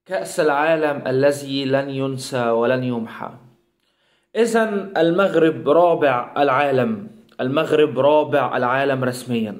كأس العالم الذي لن ينسى ولن يمحى إذا المغرب رابع العالم المغرب رابع العالم رسميا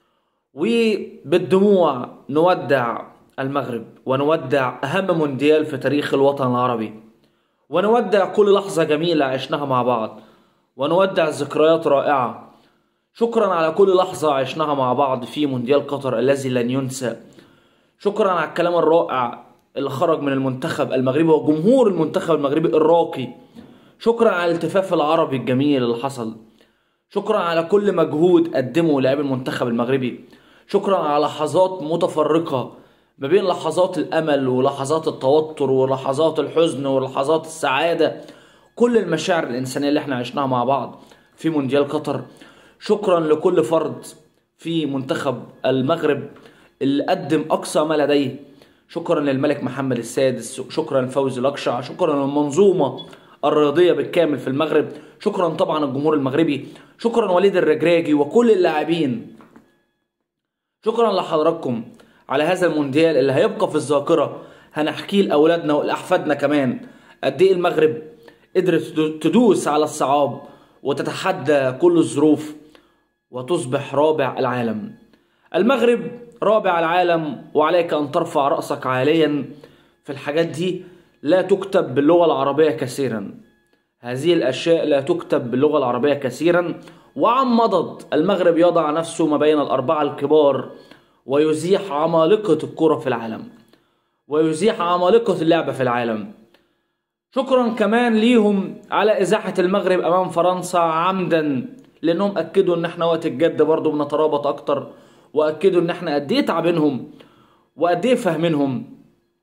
وبالدموع نودع المغرب ونودع أهم مونديال في تاريخ الوطن العربي ونودع كل لحظة جميلة عشناها مع بعض ونودع ذكريات رائعة شكرا على كل لحظة عشناها مع بعض في مونديال قطر الذي لن ينسى شكرا على الكلام الرائع اللي خرج من المنتخب المغربي وجمهور المنتخب المغربي الراقي شكرا على الالتفاف العربي الجميل اللي حصل شكرا على كل مجهود قدمه لاعبي المنتخب المغربي شكرا على لحظات متفرقة ما بين لحظات الأمل ولحظات التوتر ولحظات الحزن ولحظات السعادة كل المشاعر الإنسانية اللي احنا عشناها مع بعض في مونديال قطر شكرا لكل فرد في منتخب المغرب اللي قدم أقصى ما لديه شكرا للملك محمد السادس شكرا لفوزي لقشع شكرا للمنظومة الرياضية بالكامل في المغرب شكرا طبعا الجمهور المغربي شكرا وليد الرجراجي وكل اللاعبين شكرا لحضراتكم على هذا المونديال اللي هيبقى في الذاكرة هنحكيه لأولادنا ولأحفادنا كمان قد إيه المغرب قدرت تدوس على الصعاب وتتحدى كل الظروف وتصبح رابع العالم المغرب رابع العالم وعليك أن ترفع رأسك عاليا في الحاجات دي لا تكتب باللغة العربية كثيرا هذه الأشياء لا تكتب باللغة العربية كثيرا وعن مضض المغرب يضع نفسه ما بين الأربعة الكبار ويزيح عمالقة الكرة في العالم ويزيح عمالقة اللعبة في العالم شكرا كمان ليهم على إزاحة المغرب أمام فرنسا عمدا لأنهم أكدوا إن احنا وقت الجد برضه بنترابط أكتر وأكدوا إن احنا قد إيه تعبينهم وقد إيه فاهمينهم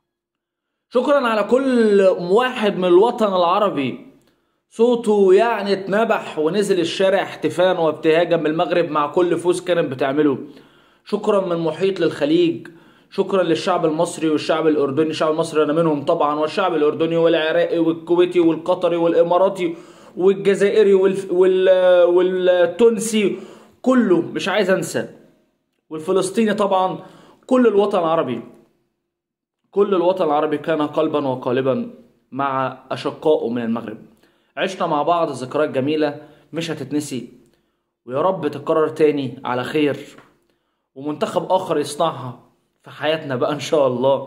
شكرا على كل واحد من الوطن العربي صوته يعني اتنبح ونزل الشارع احتفالا وابتهاجا بالمغرب مع كل فوز كانت بتعمله شكرا من محيط للخليج شكرا للشعب المصري والشعب الاردني الشعب المصري انا منهم طبعا والشعب الاردني والعراقي والكويتي والقطري والاماراتي والجزائري والف... وال... والتونسي كله مش عايز انسى والفلسطيني طبعا كل الوطن العربي كل الوطن العربي كان قلبا وقالبا مع اشقائه من المغرب عشنا مع بعض ذكريات جميله مش هتتنسي ويا رب تتكرر تاني على خير ومنتخب اخر يصنعها في حياتنا بقى ان شاء الله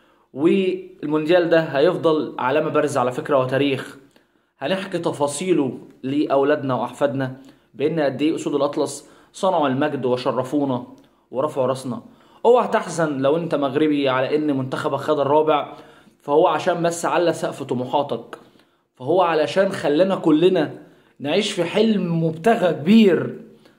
والمونديال ده هيفضل علامه بارزه على فكره وتاريخ هنحكي تفاصيله لاولادنا واحفادنا بان قد ايه اسود الاطلس صنعوا المجد وشرفونا ورفعوا راسنا اوعى تحزن لو انت مغربي على ان منتخبك خد الرابع فهو عشان بس على سقف طموحاتك فهو علشان خلانا كلنا نعيش في حلم مبتغى كبير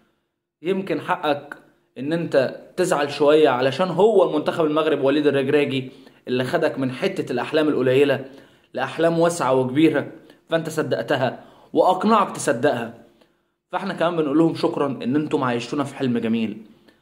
يمكن حقك ان انت تزعل شوية علشان هو المنتخب المغرب وليد الرجراجي اللي خدك من حتة الاحلام القليلة لاحلام واسعة وكبيرة فانت صدقتها واقنعك تصدقها فاحنا كمان بنقول لهم شكرا ان انتم عايشتونا في حلم جميل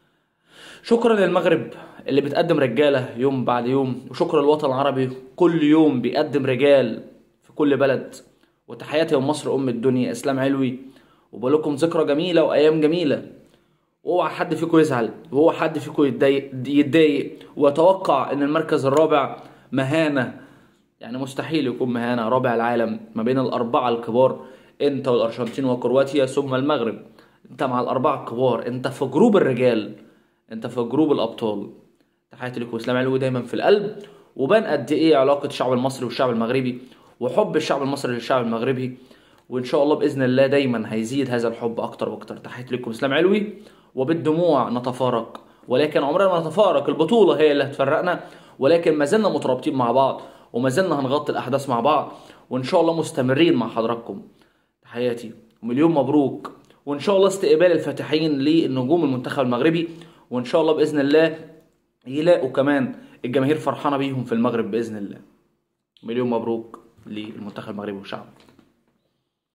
شكرا للمغرب اللي بتقدم رجالة يوم بعد يوم وشكرا للوطن العربي كل يوم بيقدم رجال في كل بلد وتحياتي من مصر ام الدنيا اسلام علوي وبقول لكم ذكرى جميلة وايام جميلة واوعى حد فيكم يزعل واوعى حد فيكم يتضايق يتضايق ويتوقع ان المركز الرابع مهانة يعني مستحيل يكون مهانة رابع العالم ما بين الأربعة الكبار أنت والأرجنتين وكرواتيا ثم المغرب أنت مع الأربعة الكبار أنت في جروب الرجال أنت في جروب الأبطال تحياتي لكم إسلام علوي دايما في القلب وبان قد إيه علاقة الشعب المصري والشعب المغربي وحب الشعب المصري للشعب المغربي وإن شاء الله بإذن الله دايما هيزيد هذا الحب أكتر وأكتر تحياتي لكم إسلام علوي وبالدموع نتفارق ولكن عمرنا ما نتفارق البطولة هي اللي هتفرقنا ولكن ما زلنا مترابطين مع بعض وما زلنا هنغطي الأحداث مع بعض وإن شاء الله مستمرين مع حضراتكم تحياتي ومليون مبروك وإن شاء الله استقبال الفاتحين للنجوم المنتخب المغربي وإن شاء الله بإذن الله يلاقوا كمان الجماهير فرحانة بيهم في المغرب بإذن الله مليون مبروك للمنتخب المغربي وشعبه